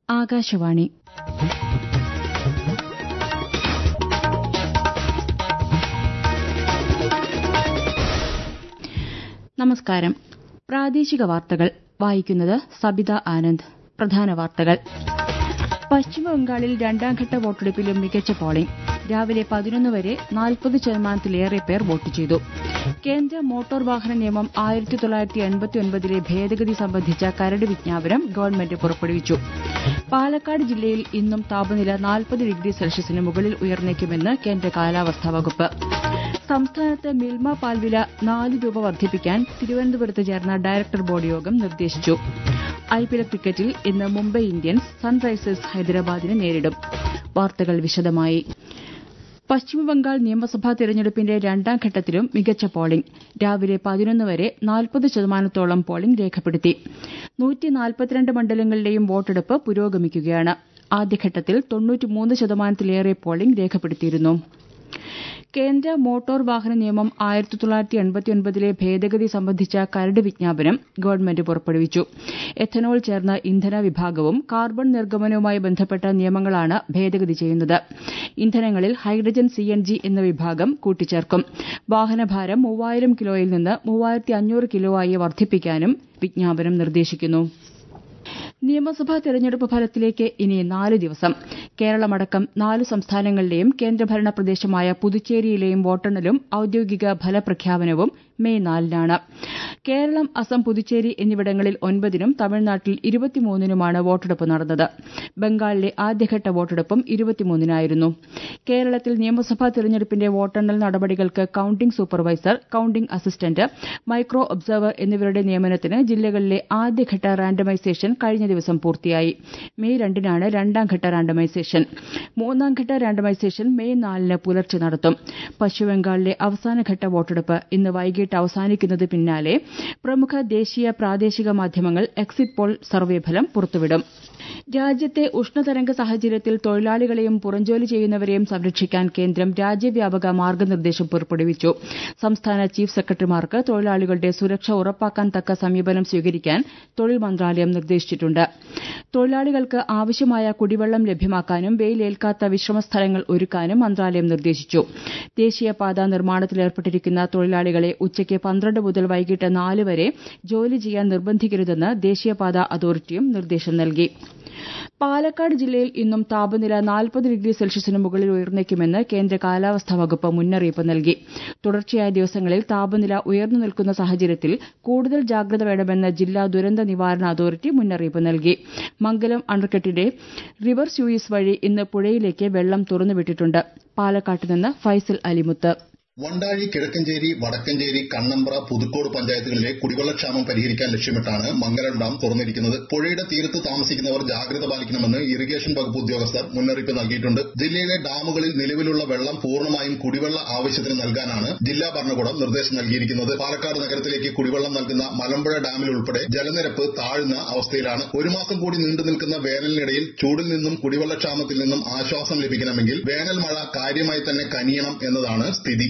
ആകാശവാണി നമസ്കാരം പ്രാദേശിക വാർത്തകൾ വായിക്കുന്നത് സബിത ആനന്ദ് പ്രധാന വാർത്തകൾ പശ്ചിമബംഗാളിൽ രണ്ടാംഘട്ട വോട്ടെടുപ്പിലും മികച്ച പോളിംഗ് രാവിലെ പതിനൊന്ന് വരെ നാൽപ്പത് ശതമാനത്തിലേറെ പേർ വോട്ട് ചെയ്തു കേന്ദ്ര മോട്ടോർ വാഹന നിയമം ആയിരത്തി തൊള്ളായിരത്തി എൺപത്തിയൊൻപതിലെ ഭേദഗതി സംബന്ധിച്ച കരട് വിജ്ഞാപനം ഗവൺമെന്റ് പുറപ്പെടുവിച്ചു പാലക്കാട് ജില്ലയിൽ ഇന്നും താപനില നാൽപ്പത് ഡിഗ്രി സെൽഷ്യസിന് മുകളിൽ ഉയർന്നേക്കുമെന്ന് കേന്ദ്ര കാലാവസ്ഥാ വകുപ്പ് സംസ്ഥാനത്ത് മിൽമ പാൽവില നാല് രൂപ വർദ്ധിപ്പിക്കാൻ തിരുവനന്തപുരത്ത് ചേർന്ന ഡയറക്ടർ ബോർഡ് യോഗം നിർദ്ദേശിച്ചു ഐപിഎൽ ക്രിക്കറ്റിൽ ഇന്ന് മുംബൈ ഇന്ത്യൻസ് സൺറൈസേഴ്സ് ഹൈദരാബാദിനെ നേരിടും വാർത്തകൾ വിശദമായി പശ്ചിമബംഗാൾ നിയമസഭാ തെരഞ്ഞെടുപ്പിന്റെ രണ്ടാം ഘട്ടത്തിലും മികച്ച പോളിംഗ് രാവിലെ പതിനൊന്ന് വരെ നാൽപ്പത് ശതമാനത്തോളം പോളിംഗ് രേഖപ്പെടുത്തി മണ്ഡലങ്ങളിലെയും വോട്ടെടുപ്പ് പുരോഗമിക്കുകയാണ് ആദ്യഘട്ടത്തിൽ തൊണ്ണൂറ്റിമൂന്ന് ശതമാനത്തിലേറെ പോളിംഗ് രേഖപ്പെടുത്തിയിരുന്നു കേന്ദ്ര മോട്ടോർ വാഹന നിയമം ആയിരത്തി തൊള്ളായിരത്തി എൺപത്തിയൊൻപതിലെ ഭേദഗതി സംബന്ധിച്ച കരട് വിജ്ഞാപനം ഗവൺമെന്റ് പുറപ്പെടുവിച്ചു എഥനോൾ ചേർന്ന ഇന്ധന വിഭാഗവും കാർബൺ നിർഗമനവുമായി ബന്ധപ്പെട്ട നിയമങ്ങളാണ് ഭേദഗതി ചെയ്യുന്നത് ഇന്ധനങ്ങളിൽ ഹൈഡ്രജൻ സിഎൻജി എന്ന വിഭാഗം കൂട്ടിച്ചേർക്കും വാഹനഭാരം മൂവായിരം കിലോയിൽ നിന്ന് മൂവായിരത്തി അഞ്ഞൂറ് കിലോ ആയി വർദ്ധിപ്പിക്കാനും വിജ്ഞാപനം നിർദ്ദേശിക്കുന്നു നിയമസഭാ തെരഞ്ഞെടുപ്പ് ഫലത്തിലേക്ക് ഇനി നാല് ദിവസം കേരളമടക്കം നാല് സംസ്ഥാനങ്ങളിലെയും കേന്ദ്രഭരണ പ്രദേശമായ പുതുച്ചേരിയിലെയും വോട്ടെണ്ണലും ഔദ്യോഗിക ഫലപ്രഖ്യാപനവും മെയ് നാലിനാണ് കേരളം അസം പുതുച്ചേരി എന്നിവിടങ്ങളിൽ ഒൻപതിനും തമിഴ്നാട്ടിൽ ഇരുപത്തിമൂന്നിനുമാണ് വോട്ടെടുപ്പ് നടന്നത് ബംഗാളിലെ ആദ്യഘട്ട വോട്ടെടുപ്പും ഇരുപത്തിമൂന്നിനായിരുന്നു കേരളത്തിൽ നിയമസഭാ തെരഞ്ഞെടുപ്പിന്റെ വോട്ടെണ്ണൽ നടപടികൾക്ക് counting supervisor counting assistant micro observer എന്നിവരുടെ നിയമനത്തിന് ജില്ലകളിലെ ആദ്യഘട്ട റാൻഡമൈസേഷൻ കഴിഞ്ഞ ദിവസം പൂർത്തിയായി മെയ് രണ്ടിനാണ് രണ്ടാംഘട്ട റാൻഡമൈസേഷൻ മൂന്നാംഘട്ട റാൻഡമൈസേഷൻ മെയ് നാലിന് പുലർച്ചെ നടത്തും പശ്ചിമബംഗാളിലെ അവസാനഘട്ട വോട്ടെടുപ്പ് ഇന്ന് വൈകിട്ട് അവസാനിക്കുന്നത് പിന്നാലെ പ്രമുഖ ദേശീയ പ്രാദേശിക മാധ്യമങ്ങൾ എക്സിറ്റ് പോൾ സർവേ ഫലം പുറത്തുവിടും രാജ്യത്തെ ഉഷ്ണതരംഗ സാഹചര്യത്തിൽ തൊഴിലാളികളെയും പുറംജോലി ചെയ്യുന്നവരെയും സംരക്ഷിക്കാൻ കേന്ദ്രം രാജ്യവ്യാപക മാർഗ്ഗനിർദ്ദേശം പുറപ്പെടുവിച്ചു സംസ്ഥാന ചീഫ് സെക്രട്ടറിമാർക്ക് തൊഴിലാളികളുടെ സുരക്ഷ ഉറപ്പാക്കാൻ തക്ക സമീപനം സ്വീകരിക്കാൻ തൊഴിൽ മന്ത്രാലയം നിർദ്ദേശിച്ചിട്ടുണ്ട് തൊഴിലാളികൾക്ക് ആവശ്യമായ കുടിവെള്ളം ലഭ്യമാക്കാനും വെയിലേൽക്കാത്ത വിശ്രമസ്ഥലങ്ങൾ ഒരുക്കാനും മന്ത്രാലയം നിർദ്ദേശിച്ചു ദേശീയപാത നിർമ്മാണത്തിലേർപ്പെട്ടിരിക്കുന്ന തൊഴിലാളികളെ ഉച്ചയ്ക്ക് പന്ത്രണ്ട് മുതൽ വൈകിട്ട് നാല് വരെ ജോലി ചെയ്യാൻ നിർബന്ധിക്കരുതെന്ന് ദേശീയപാത അതോറിറ്റിയും നിർദ്ദേശം നൽകി പാലക്കാട് ജില്ലയിൽ ഇന്നും താപനില നാൽപ്പത് ഡിഗ്രി സെൽഷ്യസിന് മുകളിൽ ഉയർന്നേക്കുമെന്ന് കേന്ദ്ര കാലാവസ്ഥാ വകുപ്പ് മുന്നറിയിപ്പ് നൽകി തുടർച്ചയായ ദിവസങ്ങളിൽ താപനില ഉയർന്നു നിൽക്കുന്ന സാഹചര്യത്തിൽ കൂടുതൽ ജാഗ്രത വേണമെന്ന് ജില്ലാ ദുരന്ത നിവാരണ അതോറിറ്റി മുന്നറിയിപ്പ് നൽകി മംഗലം അണക്കെട്ടിന്റെ റിവർ സ്യൂയിസ് വഴി ഇന്ന് പുഴയിലേക്ക് വെള്ളം തുറന്നുവിട്ടിട്ടുണ്ട് പാലക്കാട്ട് നിന്ന് ഫൈസൽ അലിമുത്ത് വണ്ടാഴി കിഴക്കഞ്ചേരി വടക്കഞ്ചേരി കണ്ണമ്പ്ര പുതുക്കോട് പഞ്ചായത്തുകളിലെ കുടിവെള്ളക്ഷാമം പരിഹരിക്കാൻ ലക്ഷ്യമിട്ടാണ് മംഗലം ഡാം തുറന്നിരിക്കുന്നത് പുഴയുടെ തീരത്ത് താമസിക്കുന്നവർ ജാഗ്രത പാലിക്കണമെന്ന് ഇറിഗേഷൻ വകുപ്പ് ഉദ്യോഗസ്ഥർ മുന്നറിയിപ്പ് നൽകിയിട്ടുണ്ട് ജില്ലയിലെ ഡാമുകളിൽ നിലവിലുള്ള വെള്ളം പൂർണ്ണമായും കുടിവെള്ള ആവശ്യത്തിന് നൽകാനാണ് ജില്ലാ ഭരണകൂടം നിർദ്ദേശം നൽകിയിരിക്കുന്നത് പാലക്കാട് നഗരത്തിലേക്ക് കുടിവെള്ളം നൽകുന്ന മലമ്പുഴ ഡാമിൽ ഉൾപ്പെടെ ജലനിരപ്പ് താഴ്ന്ന അവസ്ഥയിലാണ് ഒരു മാസം കൂടി നീണ്ടു നിൽക്കുന്ന വേനലിനിടയിൽ ചൂടിൽ നിന്നും കുടിവെള്ളക്ഷാമത്തിൽ നിന്നും ആശ്വാസം ലഭിക്കണമെങ്കിൽ വേനൽ മഴ കാര്യമായി തന്നെ കനിയണം എന്നതാണ് സ്ഥിതി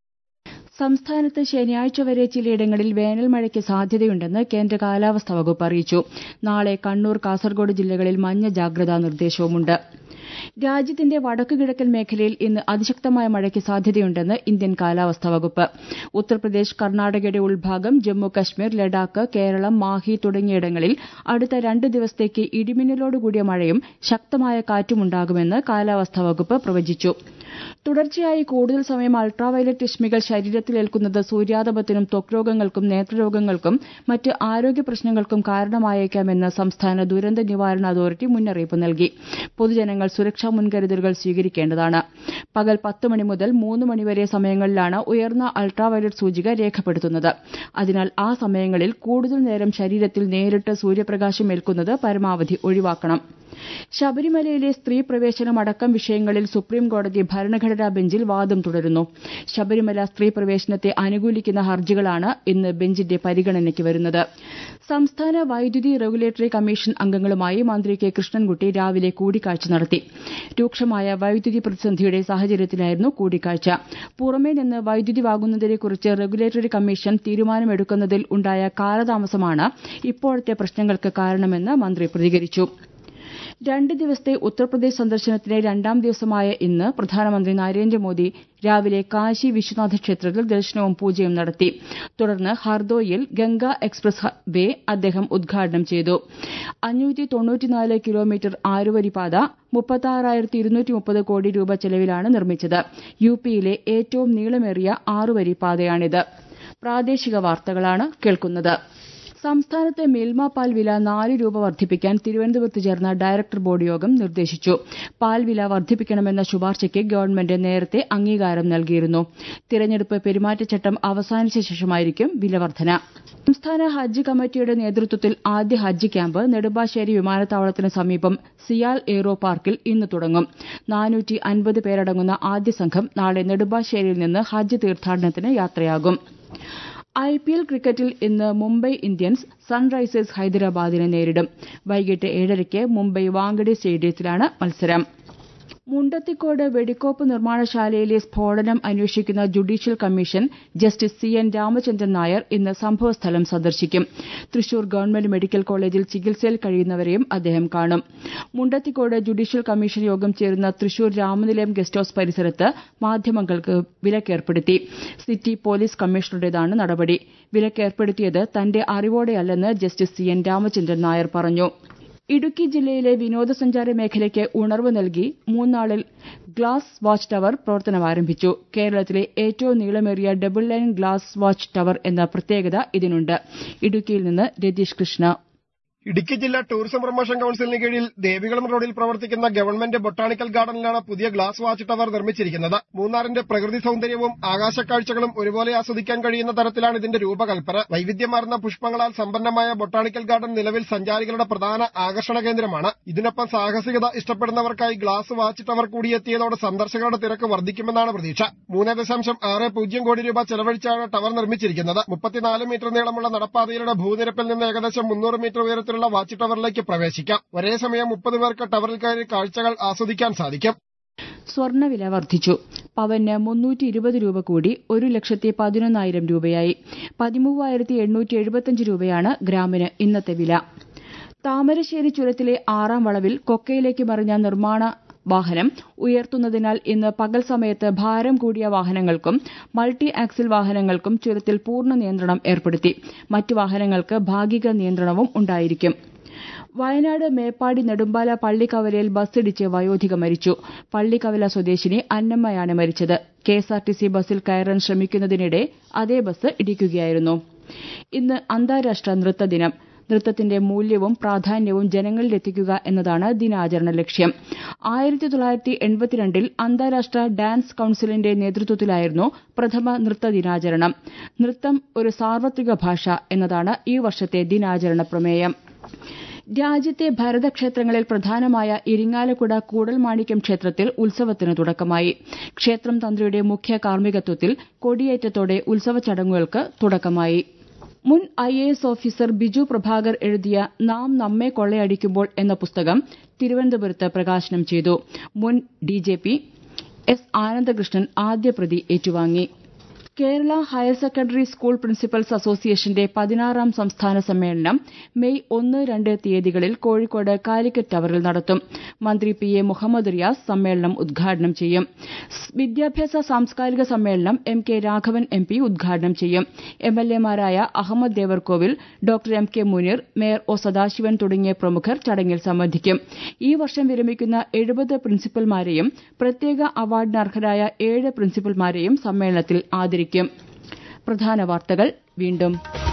സംസ്ഥാനത്ത് ശനിയാഴ്ച വരെ ചിലയിടങ്ങളിൽ വേനൽ മഴയ്ക്ക് സാധ്യതയുണ്ടെന്ന് കേന്ദ്ര കാലാവസ്ഥാ വകുപ്പ് അറിയിച്ചു നാളെ കണ്ണൂർ കാസർഗോഡ് ജില്ലകളിൽ മഞ്ഞ ജാഗ്രതാ നിർദ്ദേശവുമുണ്ട് രാജ്യത്തിന്റെ വടക്കുകിഴക്കൻ മേഖലയിൽ ഇന്ന് അതിശക്തമായ മഴയ്ക്ക് സാധ്യതയുണ്ടെന്ന് ഇന്ത്യൻ കാലാവസ്ഥാ വകുപ്പ് ഉത്തർപ്രദേശ് കർണാടകയുടെ ഉൾഭാഗം ജമ്മു കശ്മീർ ലഡാക്ക് കേരളം മാഹി തുടങ്ങിയിടങ്ങളിൽ അടുത്ത രണ്ട് ദിവസത്തേക്ക് ഇടിമിന്നലോടുകൂടിയ മഴയും ശക്തമായ കാറ്റുമുണ്ടാകുമെന്ന് കാലാവസ്ഥാ വകുപ്പ് പ്രവചിച്ചു തുടർച്ചയായി കൂടുതൽ സമയം അൾട്രാവയലറ്റ് രശ്മികൾ ശരീരത്തിലേൽക്കുന്നത് സൂര്യാതപത്തിനും ത്വക് രോഗങ്ങൾക്കും നേത്രരോഗങ്ങൾക്കും മറ്റ് ആരോഗ്യ പ്രശ്നങ്ങൾക്കും കാരണമായേക്കാമെന്ന് സംസ്ഥാന ദുരന്ത നിവാരണ അതോറിറ്റി മുന്നറിയിപ്പ് നൽകി പൊതുജനങ്ങൾ സുരക്ഷാ മുൻകരുതലുകൾ സ്വീകരിക്കേണ്ടതാണ് പകൽ പത്ത് മണി മുതൽ മൂന്ന് മണിവരെ സമയങ്ങളിലാണ് ഉയർന്ന അൾട്രാവയലറ്റ് സൂചിക രേഖപ്പെടുത്തുന്നത് അതിനാൽ ആ സമയങ്ങളിൽ കൂടുതൽ നേരം ശരീരത്തിൽ നേരിട്ട് സൂര്യപ്രകാശം ഏൽക്കുന്നത് പരമാവധി ഒഴിവാക്കണം ശബരിമലയിലെ സ്ത്രീ പ്രവേശനം അടക്കം വിഷയങ്ങളിൽ സുപ്രീംകോടതി ഭരണഘടനാ ബെഞ്ചിൽ വാദം തുടരുന്നു ശബരിമല സ്ത്രീ പ്രവേശനത്തെ അനുകൂലിക്കുന്ന ഹർജികളാണ് ഇന്ന് ബെഞ്ചിന്റെ പരിഗണനയ്ക്ക് വരുന്നത് സംസ്ഥാന വൈദ്യുതി റെഗുലേറ്ററി കമ്മീഷൻ അംഗങ്ങളുമായി മന്ത്രി കെ കൃഷ്ണൻകുട്ടി രാവിലെ കൂടിക്കാഴ്ച നടത്തി രൂക്ഷമായ വൈദ്യുതി പ്രതിസന്ധിയുടെ സാഹചര്യത്തിലായിരുന്നു കൂടിക്കാഴ്ച പുറമേ നിന്ന് വൈദ്യുതി വാങ്ങുന്നതിനെക്കുറിച്ച് റെഗുലേറ്ററി കമ്മീഷൻ തീരുമാനമെടുക്കുന്നതിൽ ഉണ്ടായ കാലതാമസമാണ് ഇപ്പോഴത്തെ പ്രശ്നങ്ങൾക്ക് കാരണമെന്ന് മന്ത്രി പ്രതികരിച്ചു രണ്ട് ദിവസത്തെ ഉത്തർപ്രദേശ് സന്ദർശനത്തിന്റെ രണ്ടാം ദിവസമായ ഇന്ന് പ്രധാനമന്ത്രി നരേന്ദ്രമോദി രാവിലെ കാശി വിശ്വനാഥ ക്ഷേത്രത്തിൽ ദർശനവും പൂജയും നടത്തി തുടർന്ന് ഹർദോയിൽ ഗംഗ എക്സ്പ്രസ് വേ അദ്ദേഹം ഉദ്ഘാടനം ചെയ്തു അഞ്ഞൂറ്റി തൊണ്ണൂറ്റിനാല് കിലോമീറ്റർ ആറുവരിപാത മുപ്പത്താറായിരത്തി ഇരുന്നൂറ്റി മുപ്പത് കോടി രൂപ ചെലവിലാണ് നിർമ്മിച്ചത് യു പിയിലെ ഏറ്റവും നീളമേറിയ ആറുവരി പാതയാണിത് പ്രാദേശിക വാർത്തകളാണ് കേൾക്കുന്നത് സംസ്ഥാനത്ത് മിൽമ പാൽ വില നാല് രൂപ വർദ്ധിപ്പിക്കാൻ തിരുവനന്തപുരത്ത് ചേർന്ന ഡയറക്ടർ ബോർഡ് യോഗം നിർദ്ദേശിച്ചു പാൽ വില വർദ്ധിപ്പിക്കണമെന്ന ശുപാർശയ്ക്ക് ഗവൺമെന്റ് നേരത്തെ അംഗീകാരം നൽകിയിരുന്നു തിരഞ്ഞെടുപ്പ് പെരുമാറ്റച്ചട്ടം അവസാനിച്ച ശേഷമായിരിക്കും വില വർധന സംസ്ഥാന ഹജ്ജ് കമ്മിറ്റിയുടെ നേതൃത്വത്തിൽ ആദ്യ ഹജ്ജ് ക്യാമ്പ് നെടുമ്പാശ്ശേരി വിമാനത്താവളത്തിന് സമീപം സിയാൽ എയ്റോ പാർക്കിൽ ഇന്ന് തുടങ്ങും നാനൂറ്റി അൻപത് പേരടങ്ങുന്ന ആദ്യ സംഘം നാളെ നെടുമ്പാശ്ശേരിയിൽ നിന്ന് ഹജ്ജ് തീർത്ഥാടനത്തിന് യാത്രയാകും ഐ പി എൽ ക്രിക്കറ്റിൽ ഇന്ന് മുംബൈ ഇന്ത്യൻസ് സൺറൈസേഴ്സ് ഹൈദരാബാദിനെ നേരിടും വൈകിട്ട് ഏഴരയ്ക്ക് മുംബൈ വാങ്കഡെ സ്റ്റേഡിയത്തിലാണ് മത്സരം മുണ്ടത്തിക്കോട് വെടിക്കോപ്പ് നിർമ്മാണശാലയിലെ സ്ഫോടനം അന്വേഷിക്കുന്ന judicial commission justice C N Ramachandran Nair ഇന്ന് സംഭവസ്ഥലം സന്ദർശിക്കും തൃശൂർ ഗവൺമെന്റ് മെഡിക്കൽ കോളേജിൽ ചികിത്സയിൽ കഴിയുന്നവരെയും അദ്ദേഹം കാണും മുണ്ടത്തിക്കോട് ജുഡീഷ്യൽ കമ്മീഷൻ യോഗം ചേരുന്ന തൃശൂർ രാമനിലയം ഗസ്റ്റ് ഹൌസ് പരിസരത്ത് മാധ്യമങ്ങൾക്ക് വിലക്കേർപ്പെടുത്തി സിറ്റി പോലീസ് കമ്മീഷണറുടേതാണ് നടപടി വിലക്കേർപ്പെടുത്തിയത് തന്റെ അറിവോടെയല്ലെന്ന് justice C N Ramachandran Nair പറഞ്ഞു ഇടുക്കി ജില്ലയിലെ വിനോദസഞ്ചാര മേഖലയ്ക്ക് ഉണർവ് നൽകി മൂന്നാളിൽ ഗ്ലാസ് വാച്ച് ടവർ പ്രവർത്തനം ആരംഭിച്ചു കേരളത്തിലെ ഏറ്റവും നീളമേറിയ double line glass watch tower എന്ന പ്രത്യേകത ഇതിനുണ്ട് ഇടുക്കിയിൽ നിന്ന് രതീഷ് കൃഷ്ണ ഇടുക്കി ജില്ലാ ടൂറിസം പ്രൊമോഷൻ കൌൺസിലിന് കീഴിൽ ദേവികുളം റോഡിൽ പ്രവർത്തിക്കുന്ന ഗവൺമെന്റ് ബൊട്ടാണിക്കൽ ഗാർഡനിലാണ് പുതിയ ഗ്ലാസ് വാച്ച് ടവർ നിർമ്മിച്ചിരിക്കുന്നത് മൂന്നാറിന്റെ പ്രകൃതി സൌന്ദര്യവും ആകാശക്കാഴ്ചകളും ഒരുപോലെ ആസ്വദിക്കാൻ കഴിയുന്ന തരത്തിലാണ് ഇതിന്റെ രൂപകൽപ്പന വൈവിധ്യമാർന്ന പുഷ്പങ്ങളാൽ സമ്പന്നമായ ബൊട്ടാണിക്കൽ ഗാർഡൻ നിലവിൽ സഞ്ചാരികളുടെ പ്രധാന ആകർഷണ കേന്ദ്രമാണ് ഇതിനൊപ്പം സാഹസികത ഇഷ്ടപ്പെടുന്നവർക്കായി ഗ്ലാസ് വാച്ച് ടവർ കൂടിയെത്തിയതോടെ സന്ദർശകരുടെ തിരക്ക് വർദ്ധിക്കുമെന്നാണ് പ്രതീക്ഷ മൂന്ന് ദശാംശം ആറ് പൂജ്യം കോടി രൂപ ചെലവഴിച്ചാണ് ടവർ നിർമ്മിച്ചിരിക്കുന്നത് മുപ്പത്തിനാല് മീറ്റർ നീളമുള്ള നടപ്പാതയുടെ ഭൂനിരപ്പിൽ നിന്ന് ഏകദേശം മുന്നൂറ് മീറ്റർ ഉയരത്തിൽ ഉയരത്തിലുള്ള വാച്ച് ടവറിലേക്ക് പ്രവേശിക്കാം ഒരേ സമയം മുപ്പത് പേർക്ക് ടവറിൽ കയറി കാഴ്ചകൾ ആസ്വദിക്കാൻ സാധിക്കും സ്വർണ്ണവില വർദ്ധിച്ചു പവന് മുന്നൂറ്റി ഇരുപത് രൂപ കൂടി ഒരു ലക്ഷത്തി പതിനൊന്നായിരം രൂപയായി പതിമൂവായിരത്തി എണ്ണൂറ്റി എഴുപത്തിയഞ്ച് രൂപയാണ് ഗ്രാമിന് ഇന്നത്തെ വില താമരശ്ശേരി ചുരത്തിലെ ആറാം വളവിൽ കൊക്കയിലേക്ക് മറിഞ്ഞ നിർമ്മാണ വാഹനം ഉയർത്തുന്നതിനാൽ ഇന്ന് പകൽ സമയത്ത് ഭാരം കൂടിയ വാഹനങ്ങൾക്കും മൾട്ടി ആക്സിൽ വാഹനങ്ങൾക്കും ചുരത്തിൽ പൂർണ്ണ നിയന്ത്രണം ഏർപ്പെടുത്തി മറ്റു വാഹനങ്ങൾക്ക് ഭാഗിക നിയന്ത്രണവും ഉണ്ടായിരിക്കും വയനാട് മേപ്പാടി നെടുമ്പാല പള്ളിക്കവലയിൽ ബസ്സിടിച്ച് വയോധിക മരിച്ചു പള്ളിക്കവല സ്വദേശിനി അന്നമ്മയാണ് മരിച്ചത് കെഎസ്ആർടിസി ബസ്സിൽ കയറാൻ ശ്രമിക്കുന്നതിനിടെ അതേ ബസ് ഇടിക്കുകയായിരുന്നു ഇന്ന് അന്താരാഷ്ട്ര നൃത്തദിനം നൃത്തത്തിന്റെ മൂല്യവും പ്രാധാന്യവും ജനങ്ങളിലെത്തിക്കുക എന്നതാണ് ദിനാചരണ ലക്ഷ്യം ആയിരത്തി തൊള്ളായിരത്തി എൺപത്തിരണ്ടിൽ അന്താരാഷ്ട്ര ഡാൻസ് കൌൺസിലിന്റെ നേതൃത്വത്തിലായിരുന്നു പ്രഥമ നൃത്ത ദിനാചരണം നൃത്തം ഒരു സാർവത്രിക ഭാഷ എന്നതാണ് ഈ വർഷത്തെ ദിനാചരണ പ്രമേയം രാജ്യത്തെ ഭരതക്ഷേത്രങ്ങളിൽ പ്രധാനമായ ഇരിങ്ങാലക്കുട കൂടൽമാണിക്യം ക്ഷേത്രത്തിൽ ഉത്സവത്തിന് തുടക്കമായി ക്ഷേത്രം തന്ത്രിയുടെ മുഖ്യ കാർമ്മികത്വത്തിൽ കൊടിയേറ്റത്തോടെ ഉത്സവ ചടങ്ങുകൾക്ക് തുടക്കമായി മുൻ I A S officer Biju Prabhakar എഴുതിയ നാം നമ്മെ കൊള്ളയടിക്കുമ്പോൾ എന്ന പുസ്തകം തിരുവനന്തപുരത്ത് പ്രകാശനം ചെയ്തു മുൻ ഡിജിപി എസ് ആനന്ദകൃഷ്ണൻ ആദ്യ പ്രതി ഏറ്റുവാങ്ങി Kerala higher secondary school principals അസോസിയേഷന്റെ പതിനാറാം സംസ്ഥാന സമ്മേളനം മെയ് ഒന്ന് രണ്ട് തീയതികളിൽ കോഴിക്കോട് കാലിക്കറ്റ് ടവറിൽ നടത്തും മന്ത്രി പി എ മുഹമ്മദ് റിയാസ് സമ്മേളനം ഉദ്ഘാടനം ചെയ്യും വിദ്യാഭ്യാസ സാംസ്കാരിക സമ്മേളനം M K Raghavan M P ഉദ്ഘാടനം ചെയ്യും എം എൽ എമാരായ Ahammed Devarkovil doctor M K Muneer mayor O Sadasivan തുടങ്ങിയ പ്രമുഖർ ചടങ്ങിൽ സംബന്ധിക്കും ഈ വർഷം വിരമിക്കുന്ന എഴുപത് പ്രിൻസിപ്പൽമാരെയും പ്രത്യേക അവാർഡിന് അർഹരായ ഏഴ് പ്രിൻസിപ്പൽമാരെയും സമ്മേളനത്തിൽ ആദരിക്കും പ്രധാന വാർത്തകൾ വീണ്ടും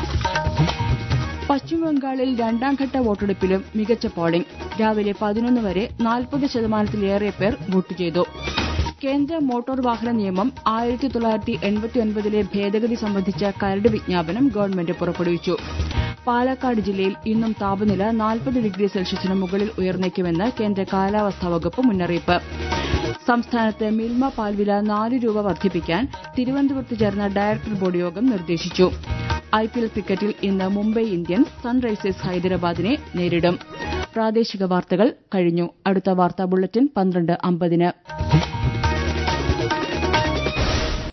പശ്ചിമബംഗാളിൽ രണ്ടാംഘട്ട വോട്ടെടുപ്പിലും മികച്ച പോളിംഗ് രാവിലെ പതിനൊന്ന് വരെ നാൽപ്പത് ശതമാനത്തിലേറെ പേർ വോട്ട് ചെയ്തു കേന്ദ്ര മോട്ടോർ വാഹന നിയമം ആയിരത്തി തൊള്ളായിരത്തി എൺപത്തിയൊൻപതിലെ ഭേദഗതി സംബന്ധിച്ച കരട് വിജ്ഞാപനം ഗവൺമെന്റ് പുറപ്പെടുവിച്ചു പാലക്കാട് ജില്ലയിൽ ഇന്നും താപനില നാൽപ്പത് ഡിഗ്രി സെൽഷ്യസിന് മുകളിൽ ഉയർന്നേക്കുമെന്ന് കേന്ദ്ര കാലാവസ്ഥാ വകുപ്പ് മുന്നറിയിപ്പ് സംസ്ഥാനത്ത് മിൽമ പാൽവില നാല് രൂപ വർദ്ധിപ്പിക്കാൻ തിരുവനന്തപുരത്ത് ചേർന്ന ഡയറക്ടർ ബോർഡ് യോഗം നിർദ്ദേശിച്ചു ഐ പി എൽ ക്രിക്കറ്റിൽ ഇന്ന് മുംബൈ ഇന്ത്യൻസ് സൺറൈസേഴ്സ് ഹൈദരാബാദിനെ നേരിടും പ്രാദേശിക വാർത്തകൾ കഴിഞ്ഞു അടുത്ത വാർത്താ ബുള്ളറ്റിൻ പന്ത്രണ്ട് അമ്പതിന്